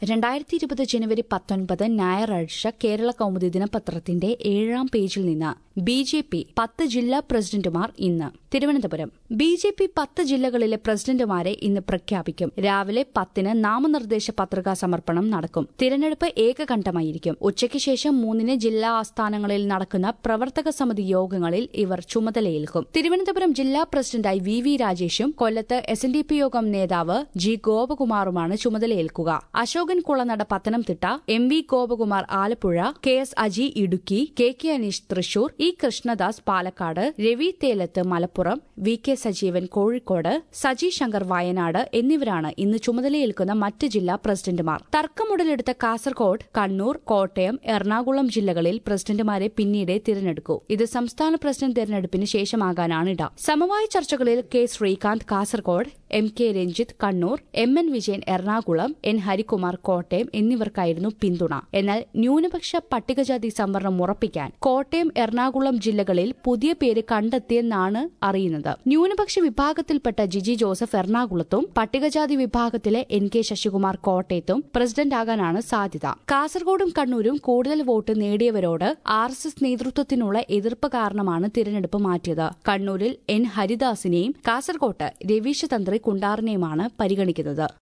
രണ്ടായിരത്തി ഇരുപത് ജനുവരി പത്തൊൻപത് ഞായറാഴ്ച കേരള കൗമുദി ദിനപത്രത്തിന്റെ ഏഴാം പേജിൽ നിന്ന് ബി ജെ പി പത്ത് ജില്ലാ പ്രസിഡന്റുമാർ ഇന്ന് തിരുവനന്തപുരം ബി ജെ പി പത്ത് ജില്ലകളിലെ പ്രസിഡന്റുമാരെ ഇന്ന് പ്രഖ്യാപിക്കും രാവിലെ പത്തിന് നാമനിർദ്ദേശ പത്രികാ സമർപ്പണം നടക്കും തിരഞ്ഞെടുപ്പ് ഏകകണ്ഠമായിരിക്കും ഉച്ചയ്ക്ക് ശേഷം മൂന്നിന് ജില്ലാ ആസ്ഥാനങ്ങളിൽ നടക്കുന്ന പ്രവർത്തക സമിതി യോഗങ്ങളിൽ ഇവർ ചുമതലയേൽക്കും തിരുവനന്തപുരം ജില്ലാ പ്രസിഡന്റായി വി വി രാജേഷും കൊല്ലത്ത് S N D P Yogam നേതാവ് ജി ഗോപകുമാറുമാണ് ചുമതലയേൽക്കുക Ashokan Kulanada Pathanamthitta M V Gopakumar Alappuzha K S Aji Idukki K K Aneesh Thrissur E Krishnadas Palakkad Ravi Thelath Malappuram V K Sajeevan Kozhikode Saji Shankar Wayanad എന്നിവരാണ് ഇന്ന് ചുമതലയേൽക്കുന്ന മറ്റ് ജില്ലാ പ്രസിഡന്റുമാർ തർക്കമുടലെടുത്ത കാസർകോട് കണ്ണൂർ കോട്ടയം എറണാകുളം ജില്ലകളിൽ പ്രസിഡന്റുമാരെ പിന്നീട് തിരഞ്ഞെടുക്കൂ ഇത് സംസ്ഥാന പ്രസിഡന്റ് തിരഞ്ഞെടുപ്പിന് ശേഷമാകാനാണിട സമവായ ചർച്ചകളിൽ K Sreekanth Kasaragod M K Ranjith Kannur M N Vijayan Ernakulam N Harikumar Kottayam എന്നിവർക്കായിരുന്നു പിന്തുണ എന്നാൽ ന്യൂനപക്ഷ പട്ടികജാതി സംവരണം ഉറപ്പിക്കാൻ കോട്ടയം എറണാകുളം ജില്ലകളിൽ പുതിയ പേര് കണ്ടെത്തിയെന്നാണ് അറിയുന്നത് ന്യൂനപക്ഷ വിഭാഗത്തിൽപ്പെട്ട ജിജി ജോസഫ് എറണാകുളത്തും പട്ടികജാതി വിഭാഗത്തിലെ എൻ കെ ശശികുമാർ കോട്ടയത്തും പ്രസിഡന്റാകാനാണ് സാധ്യത കാസർഗോഡും കണ്ണൂരും കൂടുതൽ വോട്ട് നേടിയവരോട് ആർ എസ് എസ് നേതൃത്വത്തിനുള്ള എതിർപ്പ് കാരണമാണ് തിരഞ്ഞെടുപ്പ് മാറ്റിയത് കണ്ണൂരിൽ എൻ ഹരിദാസിനെയും കാസർകോട്ട് രവീശതന്ത്രി കുണ്ടാറിനെയുമാണ് പരിഗണിക്കുന്നത്